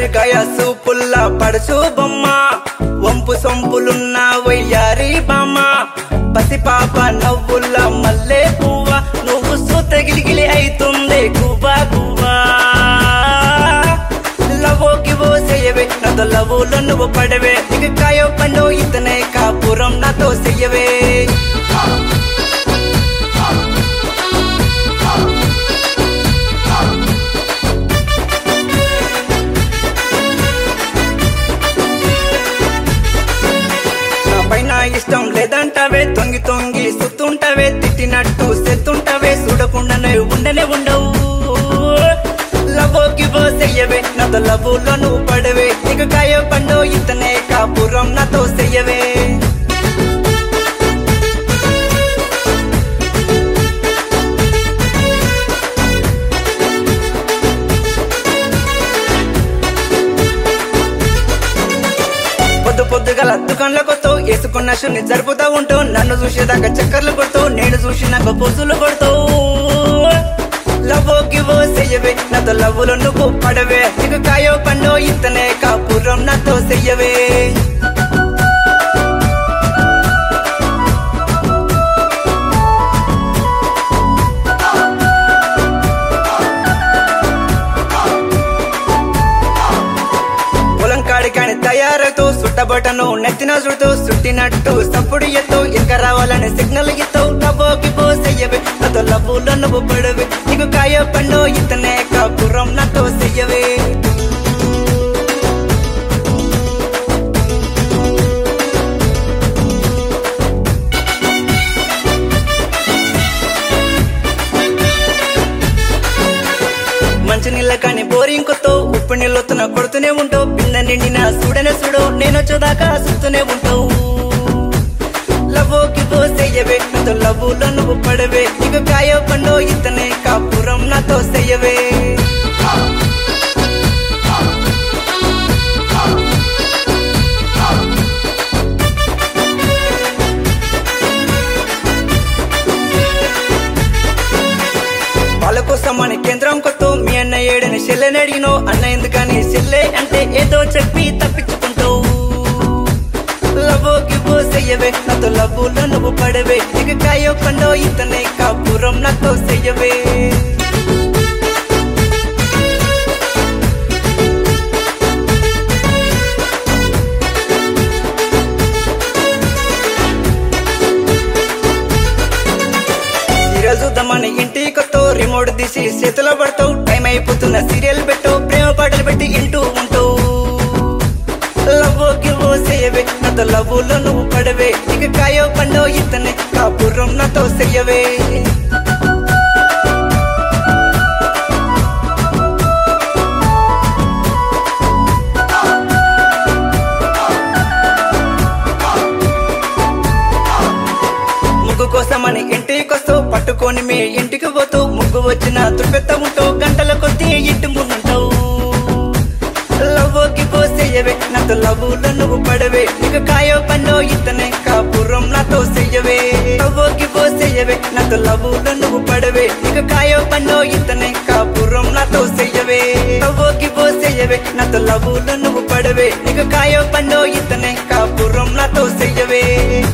పచ్చిమిరకాయ సూపుల్లా పడసు బొమ్మ వంపు సొంపులున్న వయ్యారి బామ్మ పసిపాప నవ్వుల్ల మల్లె పువ్వ నువ్వు సూత గిలిగిలి అయితుంది గుబా గుబా లవో గివో చెయ్యవే నాతో లవ్వులో నువ్వు పడవే ఇక కాయో పండో ఇతనే కాపురం నాతో చెయ్యవే నా పైన ఇష్టం లేదంటావే తొంగి తొంగి సుత్తుంటావే తిట్టినట్టు సెత్తుంటావే చూడకుండానే ఉండనే ఉండవు లవ్వోకి బో చెయ్యవే నాతో లవ్వులో నువ్వు పడవే ఇక కాయో పండో ఇతనే కాపురం నాతో చెయ్యవే పొద్దు పొద్దుగల దుకాణంలోకి వస్తావు వేసుకున్న షుని జరుపుతా ఉంటావు నన్ను చూసేదాకా చక్కర్లు కొడతావు నేను చూసినాక పొసులు కొడతావు లవ్వో గివో చెయ్యవే నాతో లవ్వులో నువ్వు పడవే ఇక కాయో పండో ఇతనే కాపురం నాతో చెయ్యవే పొలం కాడికాని తయారవుతూ సుట్టబొట్టను నెత్తిన చుడుతూ సుట్టినట్టు సప్పుడు ఎత్తు ఇంకా రావాలని సిగ్నల్ ఎత్తవు లవ్వోకి పో చెయ్యవే నాతో లవ్వులో నువ్వు పడవే నీకు కాయ పండు ఇతనే కాపురం నాతో చెయ్యవే మంచి నీళ్ళ కాని బోరింగ్ కొత్తో ఉప్పు నీళ్ళొత్తున కొడుతూనే ఉంటావు పిన్న నిండిన చూడనే చూడు నేను వచ్చేదాకా చూస్తూనే ఉంటావు లవ్వుకి పో చెయ్యవే నాతో లవ్వులో నువ్వు పడవే నీకు కాయో పండో ఇతనే కాపురం నాతో చెయ్యవే వాళ్ళ కోసం అని కేంద్రం కొత్త మీ అన్న ఏడని చెల్లెని అడిగినో అన్న ఎందుకని చెల్లె అంటే ఏదో చెప్పి తప్పించుకుంటావు లవ్వుకి పో చెయ్యవే నాతో లవ్వులో నువ్వు పడవే ఇక కాయో పండో ఇతనే కాపురం నాతో చెయ్యవే సీరియల్ చూద్దామని ఇంటికి కొత్తావు రిమోట్ తీసి చేతిలో పడతావు టైం అయిపోతున్న సీరియల్ పెట్టావు ప్రేమ పాటలు పెట్టి ఇంటూ ఉంటావు లవ్వో గివ్వో చెయ్యవే నాతో లవ్వులో నువ్వు పడవే ఇక కాయో పండో ఇతనే కాపురం నాతో చెయ్యవే ముగ్గు కోసమని ఇంటికి వస్తావు పట్టుకొని మీ ఇంటికి పోతావు ముగ్గు వచ్చిన తుప్పెత్త ఉంటావు గంటల కొద్దీ ఇంటి ముందుంటావు లవ్వుకి పోసేయవే నాతో లవ్వులో నువ్వు పడవే నీకు కాయో పన్నో ఇతనే కాపురం నాతో చెయ్యవే లవ్వుకి పోసేయవే నాతో లవ్వులో నువ్వు పడవే నీకు కాయో పన్నో ఇతనే కాపురం నాతో చెయ్యవే లవ్వుకి పోసేయవే నాతో లవ్వులో నువ్వు పడవే నీకు కాయో పన్నో ఇతనే కాపురం నాతో చెయ్యవే